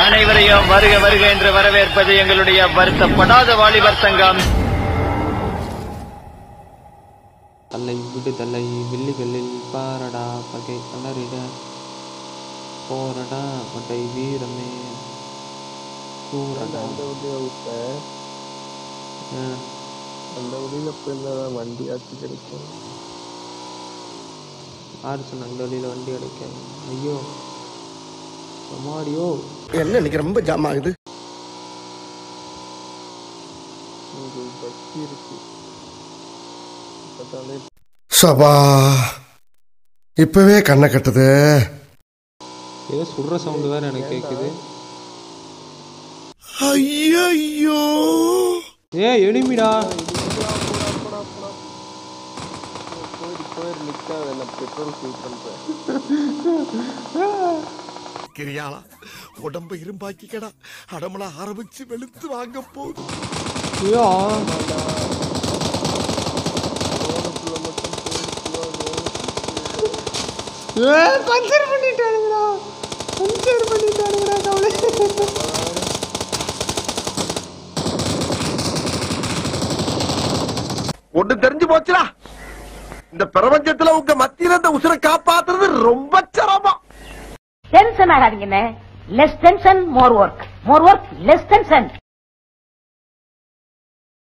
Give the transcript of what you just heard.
அனைவரையும் வருக வருக என்று வரவேற்பது எங்களுடைய வருத்தப்படாத வாலிபர் சங்கம் தலை விடுதலை வில்லிகளில் பாரடா பகை அலறிட போரடா மட்டை வீரமே கூறடா அந்த வழியை விட்டேன் ஆ, அந்த வழியில போயிருந்தா வண்டி ஆச்சு கிடைக்கும் யாரு சொன்ன அந்த வழியில் வண்டி அடைக்க ஐயோ அம்மாடியோ என்ன இன்னைக்கு ரொம்ப ஜாம் ஆகுது இங்க ஒரு பக்தி இருக்கு பார்த்தாலே சபா இப்பவே கண்ணை கட்டுது ஏதோ சுடுற சவுண்டு வேற எனக்கு கேட்குது ஐயோ ஏ எனிமிடா போயிரு போயிரு நிக்காத நான் பெட்ரோல் ஃபில் பண்றேன் கிரியாளா உடம்ப இரும்பாக்கிக்கடா அடமல ஆரம்பிச்சு வெளுத்து வாங்க போகுது ஐயோ ரோடுக்குள்ள மட்டும் போயிடுச்சுவா ஏ பஞ்சர் பண்ணிட்டானுங்கடா பஞ்சர் பண்ணிட்டானுங்கடா கவலை ஒண்ணு தெரிஞ்சு போச்சுடா இந்த பிரபஞ்சத்துல உங்க மத்தியில இந்த உசுரை காப்பாத்துறது ரொம்ப சிரமம் டென்ஷன் ஆகாதீங்கண்ணே less tension more work more work less tension